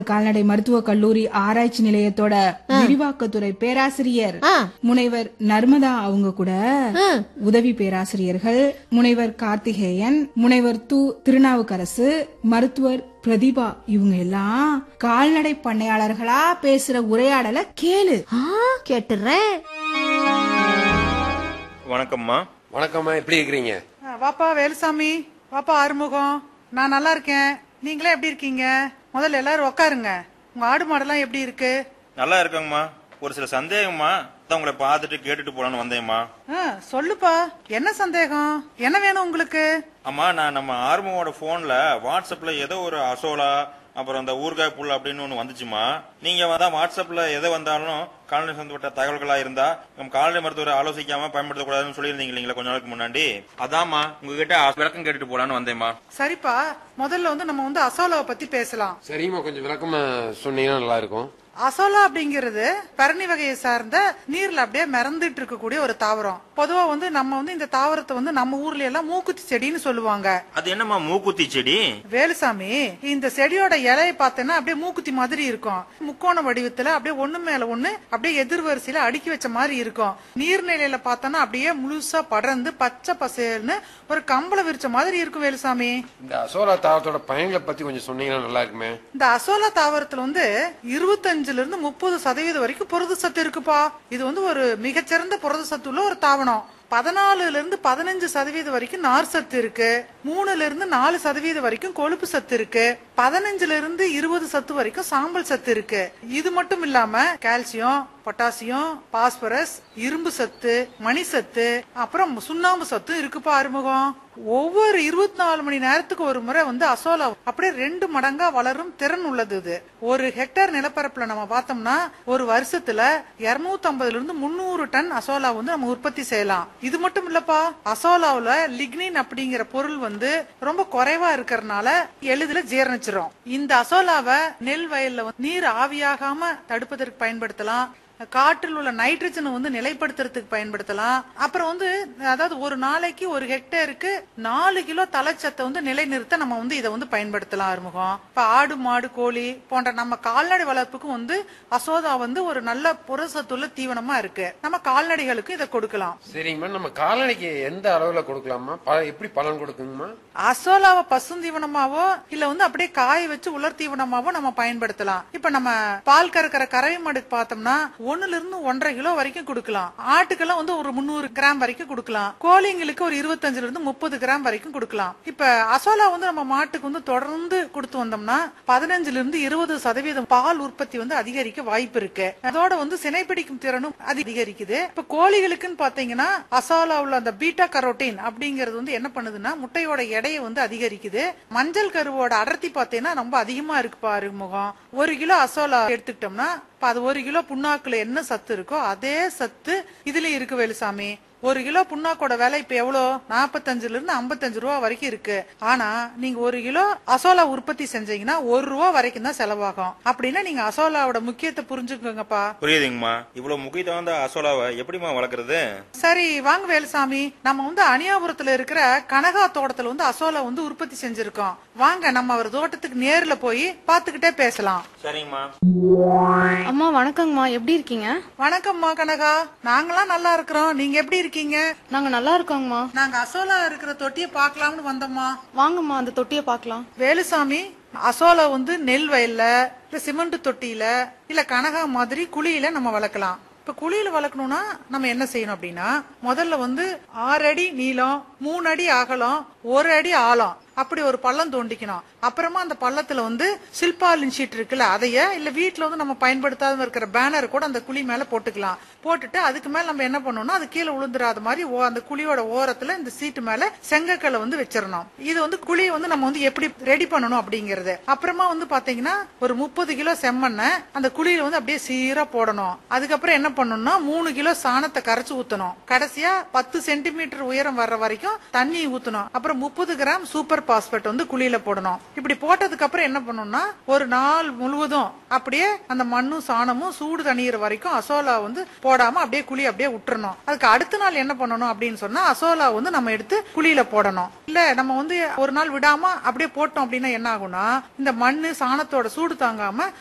கால்நடை மருத்துவக் கல்லூரி ஆராய்ச்சி நிலையத்தோட விரிவாக்கத்துறை பேராசிரியர் ஆ. முனைவர் நர்மதா அவங்க கூட ஆ. உதவி பேராசிரியர்கள் முனைவர் கார்த்திகேயன் முனைவர் து திருநாவுக்கரசு மருத்துவர் பிரதிபா இவங்க எல்லாம் கால்நடை பண்ணையாளர்களா பேசுற உரையாடலை கேளு ஆ கேட்டுறேன் வணக்கம்மா வணக்கம்மா எப்படி இருக்கிறீங்க ஆ, வாப்பா வேலுசாமி வாப்பா ஆறுமுகம் நான் நல்லா இருக்கேன் நீங்களே எப்படி இருக்கீங்க முதல்ல எல்லாரும் உட்காருங்க உங்க ஆடு மாடெல்லாம் எப்படி இருக்கு நல்லா இருக்கேங்கம்மா ஒரு சில சந்தேகம்மா அதான் உங்களை பார்த்துட்டு கேட்டுட்டு போலான்னு வந்தேம்மா ஆ, சொல்லுப்பா என்ன சந்தேகம் என்ன வேணும் உங்களுக்கு அம்மா நான் நம்ம ஆர்மோட போன்ல வாட்ஸ்அப்ல ஏதோ ஒரு அசோலா அப்புறம் அந்த ஊறுகாய் புல் அப்படின்னு ஒண்ணு வந்துச்சுமா நீங்க தான் வாட்ஸ்அப்ல எது வந்தாலும் கால்நடை சம்பந்தப்பட்ட தகவல்களா இருந்தா நம்ம கால்நடை மருத்துவரை ஆலோசிக்காம பயன்படுத்தக்கூடாதுன்னு சொல்லியிருந்தீங்க இல்லைங்களா கொஞ்ச நாளுக்கு முன்னாடி அதாம்மா உங்ககிட்ட விளக்கம் கேட்டுட்டு போலான்னு வந்தேம்மா சரிப்பா முதல்ல வந்து நம்ம வந்து அசோலாவை பத்தி பேசலாம் சரிம்மா கொஞ்சம் விளக்கமா சொன்னீங்கன்னா நல்லா இருக்கும் அசோலா அப்படிங்கிறது பரணி வகையை சார்ந்த நீர்ல அப்படியே மிதந்துட்டு இருக்கக்கூடிய ஒரு தாவரம் பொதுவா வந்து நம்ம வந்து இந்த தாவரத்தை வந்து நம்ம ஊர்ல எல்லாம் மூக்குத்தி செடின்னு சொல்லுவாங்க அது என்னம்மா மூக்குத்தி செடி வேலுசாமி இந்த செடியோட இலையை பார்த்தேன்னா அப்படியே மூக்குத்தி மாதிரி இருக்கும் முக்கோண வடிவத்துல அப்படியே ஒண்ணு மேல ஒண்ணு அப்படியே எதிர்வரிசையில அடுக்கி வச்ச மாதிரி இருக்கும் நீர்நிலையில பார்த்தோன்னா அப்படியே முழுசா படர்ந்து பச்சை பசேல்னு ஒரு கம்பளை விரிச்ச மாதிரி இருக்கும் வேலுசாமி இந்த அசோலா தாவரத்தோட பயன்களை பத்தி கொஞ்சம் சொன்னீங்கன்னா நல்லா இருக்குமே இந்த அசோலா தாவரத்துல வந்து இருபத்தஞ்சுல இருந்து முப்பது சதவீதம் வரைக்கும் புரத சத்து இருக்குப்பா இது வந்து ஒரு மிகச்சிறந்த புரத சத்து உள்ள ஒரு தாவரம் பதினாலுல இருந்து பதினஞ்சு சதவீதம் வரைக்கும் நார் சத்து இருக்கு மூணுல இருந்து நாலு சதவீதம் வரைக்கும் கொழுப்பு சத்து இருக்கு பதினஞ்சுல இருந்து இருபது சத்து வரைக்கும் சாம்பல் சத்து இருக்கு இது மட்டும் இல்லாம கால்சியம் பொட்டாசியம் பாஸ்பரஸ் இரும்பு சத்து மணி சத்து அப்புறம் சுண்ணாம்பு சத்து இருக்குப்பா அறிமுகம் ஒவ்வொரு இருபத்தி நாலு மணி நேரத்துக்கு ஒரு முறை வந்து அசோலா அப்படியே ரெண்டு மடங்கா வளரும் திறன் உள்ளது இது ஒரு ஹெக்டேர் நிலப்பரப்புல நம்ம பார்த்தோம்னா ஒரு வருஷத்துல 250 இருந்து முன்னூறு டன் அசோலா வந்து நம்ம உற்பத்தி செய்யலாம் இது மட்டும் இல்லப்பா அசோலாவுல லிக்னின் அப்படிங்கிற பொருள் வந்து ரொம்ப குறைவா இருக்கறனால எளிதில் ஜீரணிச்சிரும் இந்த அசோலாவை நெல் வயல்ல வந்து நீர் ஆவியாகாம தடுப்பதற்கு பயன்படுத்தலாம் காற்றில் உள்ள நைட்ரஜனை வந்து நிலைப்படுத்துறதுக்கு பயன்படுத்தலாம் அப்புறம் வந்து அதாவது ஒரு நாளைக்கு ஒரு ஹெக்டேருக்கு நாலு கிலோ தலைச்சத்தை வந்து நிலைநிறுத்த நம்ம வந்து இதை வந்து பயன்படுத்தலாம் ஆறுமுகம் இப்ப ஆடு மாடு கோழி போன்ற நம்ம கால்நடை வளர்ப்புக்கும் வந்து அசோதா வந்து ஒரு நல்ல புரசத்துள்ள தீவனமா இருக்கு நம்ம கால்நடைகளுக்கும் இதை கொடுக்கலாம் சரிங்கம்மா நம்ம கால்நடைக்கு எந்த அளவுல கொடுக்கலாமா ப- எப்படி பலன் கொடுக்குங்கம்மா அசோலாவை பசுந்தீவனமாவோ இல்ல வந்து அப்படியே காய வச்சு உலர் தீவனமாவோ நம்ம பயன்படுத்தலாம் இப்ப நம்ம பால் கறக்கிற கறவை மாடுக்கு பார்த்தோம்னா ஒண்ணுல இருந்து ஒன்றரை கிலோ வரைக்கும் கொடுக்கலாம் ஆட்டுக்கெல்லாம் வந்து ஒரு முந்நூறு கிராம் வரைக்கும் கொடுக்கலாம் கோழிங்களுக்கு ஒரு இருபத்தஞ்சுல இருந்து முப்பது கிராம் வரைக்கும் கொடுக்கலாம் இப்ப அசோலா வந்து நம்ம மாட்டுக்கு வந்து தொடர்ந்து கொடுத்து வந்தோம்னா பதினஞ்சுல இருந்து இருபது சதவீதம் பால் உற்பத்தி வந்து அதிகரிக்க வாய்ப்பு இருக்கு அதோட வந்து சினைப்பிடிக்கும் திறனும் அதிகரிக்குது இப்ப கோழிகளுக்குன்னு பாத்தீங்கன்னா அசோலாவுல அந்த பீட்டா கரோட்டின் அப்படிங்கிறது வந்து என்ன பண்ணுதுன்னா முட்டையோட எடையை வந்து அதிகரிக்குது மஞ்சள் கருவோட அடர்த்தி பாத்தீங்கன்னா ரொம்ப அதிகமா இருக்கு பாரு முகம் ஒரு கிலோ அசோலா எடுத்துக்கிட்டோம்னா இப்ப அது ஒரு கிலோ புண்ணாக்குல என்ன சத்து இருக்கோ அதே சத்து இதுல இருக்கு வேலுசாமி ஒரு கிலோ புண்ணாக்கோட விலை இப்ப எவ்வளோ நாற்பத்தஞ்சுல இருந்து ஐம்பத்தஞ்சு ரூபா வரைக்கும் இருக்கு ஆனா நீங்க ஒரு கிலோ அசோலா உற்பத்தி செஞ்சீங்கன்னா ஒரு ரூபா வரைக்கும் தான் செலவாகும் அப்படின்னா நீங்க அசோலாவோட முக்கியத்தை புரிஞ்சுக்கோங்கப்பா புரியுதுங்கம்மா இவ்வளவு முக்கியத்துவம் வாய்ந்த அசோலாவை எப்படிம்மா வளர்க்கறது சரி வாங்க வேலுசாமி நம்ம வந்து அணியாபுரத்துல இருக்கிற கனகா தோட்டத்துல வந்து அசோலா வந்து உற்பத்தி செஞ்சிருக்கோம் வாங்க நம்ம அவர் தோட்டத்துக்கு நேர்ல போய் பாத்துக்கிட்டே பேசலாம் சரிங்கம்மா அம்மா வணக்கங்கம்மா எப்படி இருக்கீங்க வணக்கம்மா கனகா நாங்களாம் நல்லா இருக்கிறோம் நீங்க எப்படி இருக்கீங்க நாங்க நல்லா இருக்கோங்கம்மா நாங்க அசோலா இருக்கிற தொட்டியை பார்க்கலாம்னு வந்தோம்மா வாங்கம்மா அந்த தொட்டியை பார்க்கலாம் வேலுசாமி அசோலா வந்து நெல் வயல்ல இல்ல சிமெண்ட் தொட்டியில இல்ல கனகா மாதிரி குழியில நம்ம வளர்க்கலாம் இப்ப குழியில வளர்க்கணும்னா நம்ம என்ன செய்யணும் அப்படின்னா முதல்ல வந்து ஆறு அடி நீளம் மூணு அடி அகலம் ஒரு அடி ஆழம் அப்படி ஒரு பள்ளம் தோண்டிக்கணும் அப்புறமா அந்த பள்ளத்துல வந்து சில்பாலின் ஷீட் இருக்குல்ல அதைய இல்ல வீட்ல வந்து நம்ம பயன்படுத்தாத இருக்கிற பேனர் கூட அந்த குழி மேல போட்டுக்கலாம் போட்டுட்டு அதுக்கு மேல நம்ம என்ன பண்ணணும்னா அது கீழே விழுந்துராத மாதிரி ஓ- அந்த குழியோட ஓரத்துல இந்த சீட்டு மேல செங்கக்கல்லை வந்து வச்சிடணும் இது வந்து குழியை வந்து நம்ம வந்து எப்படி ரெடி பண்ணணும் அப்படிங்கறது அப்புறமா வந்து பாத்தீங்கன்னா ஒரு முப்பது கிலோ செம்மண்ணை அந்த குழியில வந்து அப்படியே சீரா போடணும் அதுக்கப்புறம் என்ன பண்ணணும்னா மூணு கிலோ சாணத்தை கரைச்சு ஊத்தணும் கடைசியா பத்து சென்டிமீட்டர் உயரம் வர்ற வரைக்கும் தண்ணி ஊத்தணும் அப்புறம் முப்பது கிராம் சூப்பர் பாஸ்பேட் வந்து குழியில போடணும் இப்படி போட்டதுக்கு அப்புறம் என்ன பண்ணணும்னா ஒரு நாள் முழுவதும் அப்படியே அந்த மண்ணும் சாணமும் சூடு தணியிற வரைக்கும் அசோலா வந்து போடாம அப்படியே குழி அப்படியே விட்டுறணும் அதுக்கு அடுத்த நாள் என்ன பண்ணணும் அப்படின்னு சொன்னா அசோலா வந்து நம்ம எடுத்து குழியில போடணும் இல்ல நம்ம வந்து ஒரு நாள் விடாம அப்படியே போட்டோம் அப்படின்னா என்ன ஆகும்னா இந்த மண்ணு சாணத்தோட சூடு தாங்காம